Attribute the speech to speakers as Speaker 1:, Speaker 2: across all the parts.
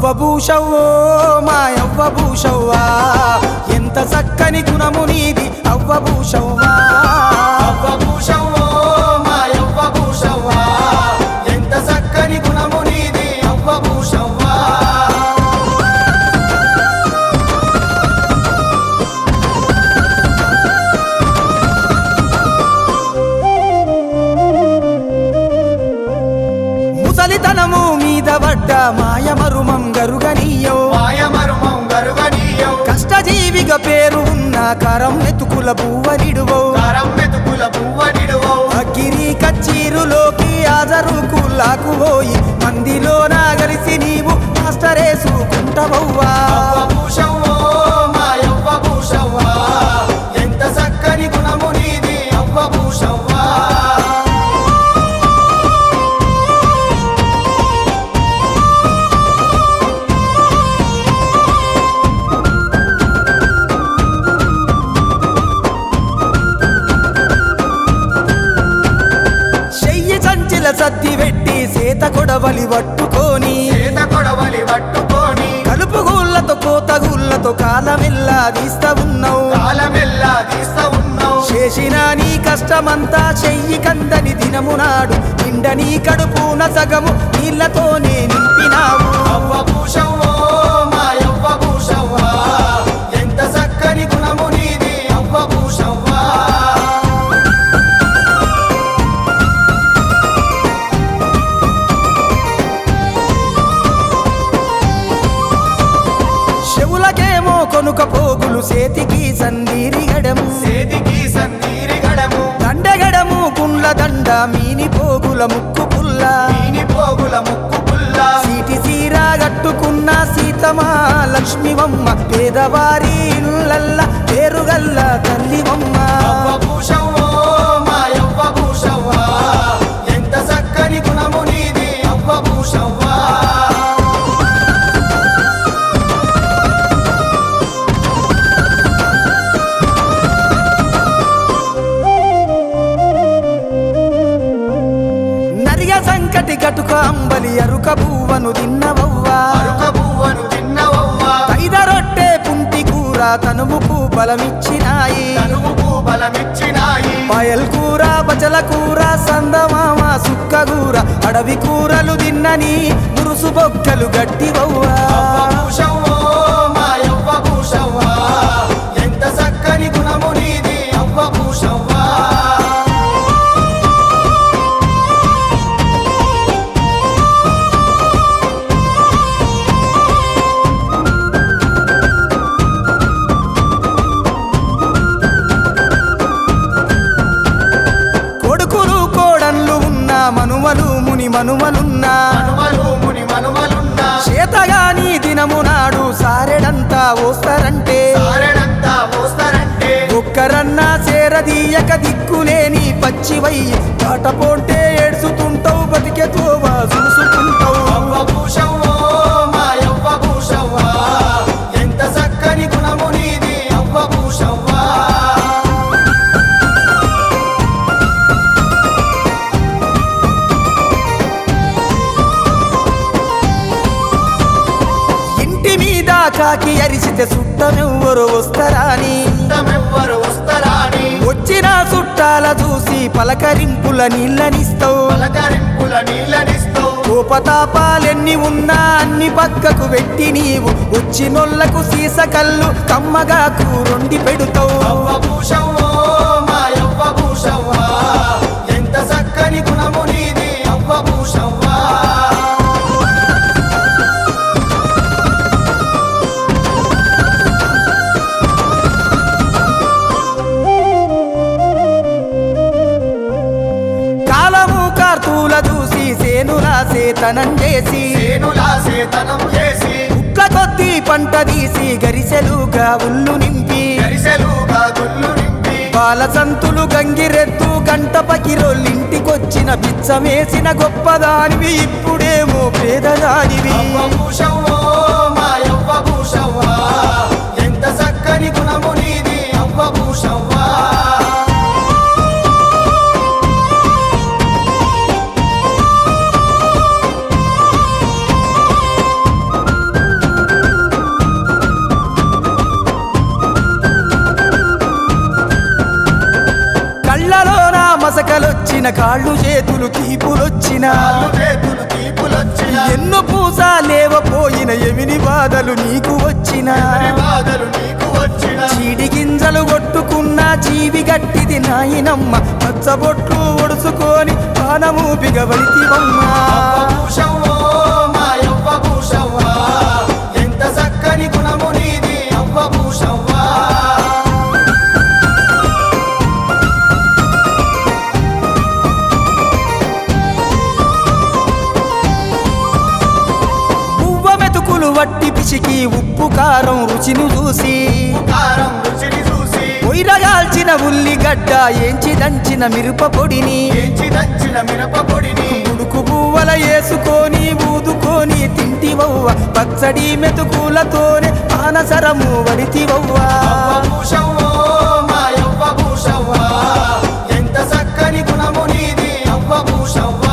Speaker 1: భూషవ్వో మా యవ్వ భూషవ్వా ఎంత చక్కని గుణము నీది అవ్వ భూషవ్వా
Speaker 2: అవ్వ భూషవ్వో మా యవ్వ భూషవ్వా ఎంత చక్కని గుణము నీది అవ్వ భూషవ్వా
Speaker 1: ముసలితనము మీద పడ్డ మాయమరుమం గరుగనీయో
Speaker 2: మాయమర్మం గరుగనీయం
Speaker 1: కష్టజీవిగా పేరు ఉన్న కరం నెతుకుల బువ్వనిడువో
Speaker 2: కరం మెతుకుల పువ్వనిడువో
Speaker 1: అగ్గిరి కచ్చీరులోకి హాజరుకు లాకుపోయి మందిలో నాగలిసి నీవు మాస్టరేసుకుంటవవ్వా
Speaker 2: అవ్వ భూషవ్వో మా యవ్వ భూషవ్వా ఎంత చక్కని గుణము నీది అవ్వ భూషవ్వా
Speaker 1: చెయ్యి సంచిల సత్తి పెట్టి సేత కొడవలి పట్టుకొని
Speaker 2: చేత కొడవలి పట్టుకొని
Speaker 1: కలుపుగూళ్ళతో కోతగూళ్ళతో కాలమెల్లా తీస్తా ఉన్నావు
Speaker 2: కాలమెల్లా తీస్తా ఉన్నావు
Speaker 1: చేసిన నీ కష్టమంతా చెయ్యి కందని దినము నాడు నిండ నీ కడుపున సగము నీళ్లతోనే నింపినావు
Speaker 2: అవ్వ భూషవ్వో మా యవ్వ భూషవ్వా ఎంత చక్కని గుణము నీది అవ్వ భూషవ్వా
Speaker 1: చెవులకేమో కొనుక పోగులు చేతికి సందీరిగడము
Speaker 2: చేతికి సందీరి గడము
Speaker 1: దండగడము గుండ్ల దండ మీని పోగుల ముక్కు పుల్ల
Speaker 2: దీని పోగుల ముక్కు పుల్ల
Speaker 1: సీటి సీరా గట్టుకున్న సీతమా లక్ష్మివమ్మ పేదవారి ఇళ్ళల్ల పేరుగల్ల తల్లివమ్మ
Speaker 2: అవ్వ భూషవ్వో మా యవ్వ భూషవ్వా ఎంత చక్కని గుణము నీది అవ్వ భూషవ్వా
Speaker 1: నరిగ సంకటి గటుక అంబలి అరుక పువ్వను తిన్నవవ్వా
Speaker 2: అరుక పువ్వను తిన్నవవ్వా
Speaker 1: ఐద రొట్టె పుంటి కూర తనుముకు బలమిచ్చినాయి
Speaker 2: తనువుకు బలమిచ్చినాయి
Speaker 1: పాయల్ కూర బచల కూర సందమామ సుక్క కూర అడవి కూరలు తిన్నని మురుసు బొక్కలు గట్టివవ్వా
Speaker 2: అవ్వ భూషవ్వో మా యవ్వ భూషవ్వా ఎంత చక్కని గుణము నీది అవ్వ భూషవ్వా
Speaker 1: కొడుకులు కోడన్లు ఉన్న మనుమలు ముని మనుమలున్నా
Speaker 2: మనుమలు ముని మనుమలున్నా
Speaker 1: చేతగాని దినము నాడు సారెడంతా వస్తారంటే
Speaker 2: సారెడంతా మోస్తారంటే
Speaker 1: ఒక్కరన్నా చేరదీయక దిక్కులేని పచ్చివై పాటపోంటే ఏడ్చుతుంటావు బతికే తోవా చూసుకుంటావు
Speaker 2: అవ్వ భూషవ్వో మా యవ్వ భూషవ్వా ఎంత చక్కని గుణము నీది అవ్వ భూషవ్వా
Speaker 1: ఇంటి మీద కాకి అరిచితే సుట్టమెవ్వరు వస్తారాని
Speaker 2: తమెవ్వరు వస్తరాని
Speaker 1: వచ్చిన చుట్టాల చూసి పలకరింపుల నీళ్ళనిస్తావు
Speaker 2: పలకరింపుల నీళ్ళనిస్తూ
Speaker 1: కోపతాపాలెన్ని ఉన్నా అన్ని పక్కకు పెట్టి నీవు వచ్చినోళ్లకు సీస కళ్ళు కమ్మగా కూరొండి పెడుతావు
Speaker 2: అవ్వ భూషవ్వో మా యవ్వ భూషవ్వా ఎంత చక్కని గుణము నీది అవ్వ భూషవ్వా
Speaker 1: కాలము కార్తూల చూసి సేనుల సేతనం చేసి
Speaker 2: సేనులా సేతనం చేసి
Speaker 1: ఉట్ల కొద్ది పంట తీసి గరిసెలుగా ఉల్లు నింపి
Speaker 2: గరిసెలుగా గుళ్ళు నింపి
Speaker 1: పాల సంతులు గంగిరెద్దు గంట పకిరోళ్ళింటికొచ్చిన బిచ్చమేసిన గొప్పదానివి ఇప్పుడేమో పేదదానివి
Speaker 2: అవ్వ భూషవ్వో మా యవ్వ భూషవ్వా ఎంత చక్కని గుణము నీది అవ్వ భూషవ్వా
Speaker 1: తీపులొచ్చిన కాళ్ళు చేతులు తీపులొచ్చిన
Speaker 2: కాళ్ళు చేతులు తీపులొచ్చిన
Speaker 1: ఎన్నో పూస లేవపోయిన ఎమిని బాధలు నీకు వచ్చిన
Speaker 2: ఎవరి బాధలు నీకు వచ్చిన
Speaker 1: చీడి గింజలు కొట్టుకున్న జీవి గట్టిది నాయనమ్మ పచ్చబొట్లు ఒడుచుకొని పానము బిగవలితివమ్మా
Speaker 2: భూషవ్వో మా యవ్వ భూషవ్వా ఎంత చక్కని గుణము నీది అవ్వ భూషవ్వా
Speaker 1: పువ్వ మెతుకులు వట్టి పిసికి ఉప్పు కారం రుచిని చూసి
Speaker 2: కారం రుచిని చూసి
Speaker 1: పొయ్యిరగాల్చిన ఉల్లిగడ్డ ఏంచి దంచిన మిరప పొడిని
Speaker 2: ఏంచి దంచిన మిరప పొడిని
Speaker 1: ఉడుకు పువ్వల వేసుకొని ఊదుకొని తింటివవ్వ పచ్చడి మెతుకులతోనే ఆనసరము వడితివవ్వా
Speaker 2: అవ్వ భూషవ్వో మా యవ్వ భూషవ్వా ఎంత చక్కని గుణము నీది అవ్వ భూషవ్వా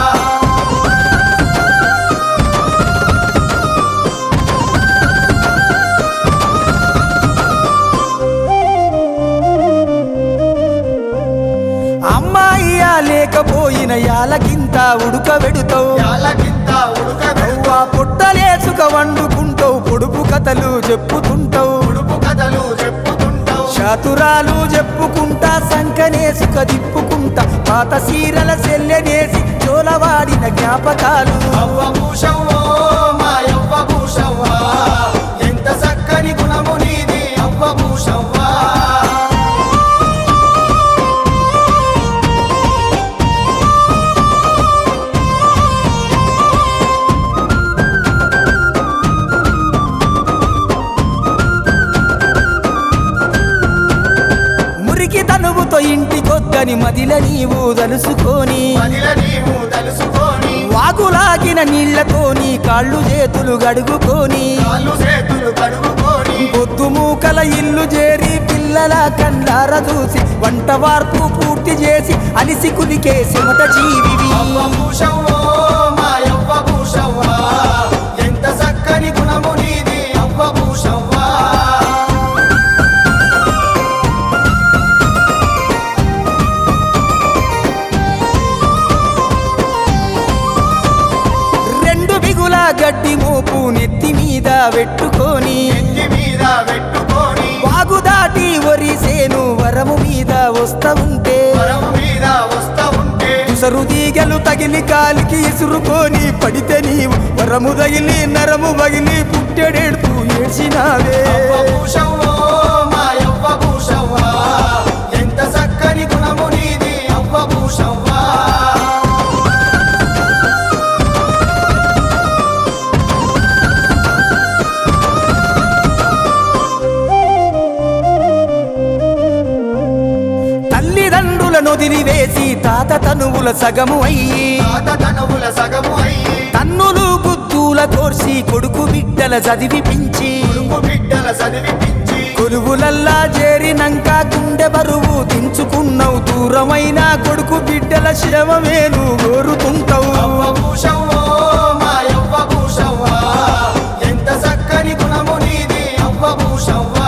Speaker 1: అమ్మాయియా లేకపోయిన యాలకింత ఉడకబెడుతావు
Speaker 2: యాలకింత ఉడకబెడుతా
Speaker 1: అవ్వా పుట్టలేసుక వండుకుంటావు పొడుపు కథలు చెప్పుతుంటావు
Speaker 2: ఉడుపు కథలు చెప్పుతుంటావు
Speaker 1: చాతురాలు చెప్పుకుంటా సంకనేసుక దిప్పుకుంటా పాత సీరల సెల్లెనేసి చోలవాడిన జ్ఞాపకాలు
Speaker 2: అవ్వ భూషవ్వో మా యవ్వ భూషవ్వా ఎంత చక్కని గుణము నీది అవ్వ భూషవ్వా
Speaker 1: మురికి తనువుతో ఇంటికొద్దని మదిల నీవు తలుసుకొని
Speaker 2: మదిల నీవు తెలుసుకొని
Speaker 1: వాగులాగిన నీళ్లతోని కాళ్ళు చేతులు గడుగుకొని
Speaker 2: కాళ్ళు చేతులు కడుగుకొని
Speaker 1: పొద్దు మూకల ఇల్లు చేరి పిల్లల కండార చూసి వంట వార్పు పూర్తి చేసి అలిసి కులికే చెమట జీవివి
Speaker 2: అవ్వ భూషవ్వో మా యవ్వ భూషవ్వా ఎంత చక్కని గుణము నీది అవ్వ భూషవ్వా
Speaker 1: రెండు బిగుల గడ్డి మోపు నెత్తి మీద పెట్టుకొని
Speaker 2: ఎత్తి మీద పెట్టుకొని
Speaker 1: వాగు దాటి ఒరిసేను వరము మీద వస్తా ఉంటే
Speaker 2: వరం మీద వస్తా ఉంటే
Speaker 1: ఉసరు తీగలు తగిలి కాలికి ఇసురుకొని పడితే నీవు వరము తగిలి నరము వగిలి పుట్టెడెడుతూ ఏడ్చినావే
Speaker 2: అవ్వ భూషవ్వో మా యవ్వ భూషవ్వా ఎంత చక్కని గుణము నీది అవ్వ భూషవ్వా
Speaker 1: తల్లిదండ్రుల నొదిలివేసి తాత తనువుల సగము అయ్యి
Speaker 2: తాత తనువుల సగము అయ్యి
Speaker 1: తన్నులు గుద్దుల కోర్సి కొడుకు బిడ్డల చదివిపించి
Speaker 2: కొడుకు బిడ్డల చదివిపించి
Speaker 1: కొలువులల్లా చేరినంక గుండె బరువు దించుకున్నావు దూరమైన కొడుకు బిడ్డల శవమేను కోరుతుంటావు
Speaker 2: అవ్వ భూషవ్వో మా యవ్వ భూషవ్వా ఎంత చక్కని గుణము నీది అవ్వ భూషవ్వా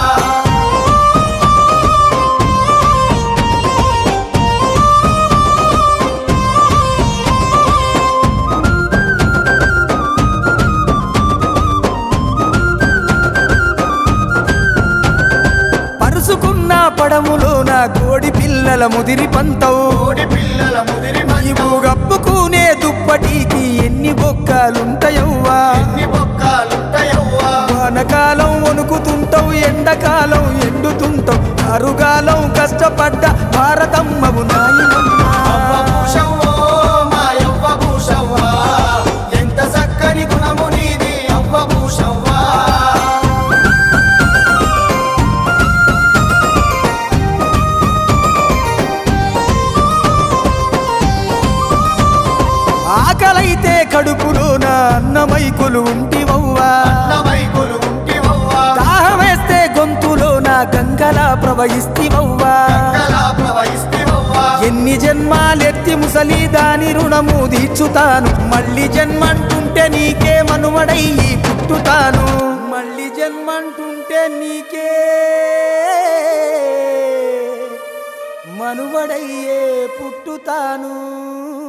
Speaker 1: పరుసుకున్న పడములోన కోడి పిల్లల ముదిరి పంతవు
Speaker 2: కోడి పిల్లల ముదిరి
Speaker 1: నీవు గప్పుకునే దుప్పటికి ఎన్ని బొక్కలుంటాయవ్వా
Speaker 2: ఎన్ని బొక్కాలుంటాయవ్వా
Speaker 1: వానకాలం వణుకుతుంటావు ఎండకాలం ఎండుతుంటావు అరుగాలం కష్టపడ్డ భారతమ్మవు
Speaker 2: అవ్వ
Speaker 1: నాయనమ్మ
Speaker 2: భూషవ్వో మా యవ్వ భూషవ్వా ఎంత చక్కని గుణము నీది అవ్వ భూషవ్వా
Speaker 1: ఆకలైతే కడుపులోన అన్నమైకులు ఉంటివవ్వా
Speaker 2: అన్నమైకులు ఉంటివవ్వా
Speaker 1: దాహమేస్తే గొంతులోన గంగలా ప్రవహిస్తివవ్వా
Speaker 2: గంగలా ప్రవహిస్తివవ్వా
Speaker 1: ఎన్ని జన్మాలెత్తి ముసలి దాని రుణము తీర్చుతాను మళ్ళీ జన్మంటుంటే నీకే మనుమడయ్యి పుట్టుతాను మళ్ళీ జన్మంటుంటే నీకే మనువడయ్యే పుట్టుతాను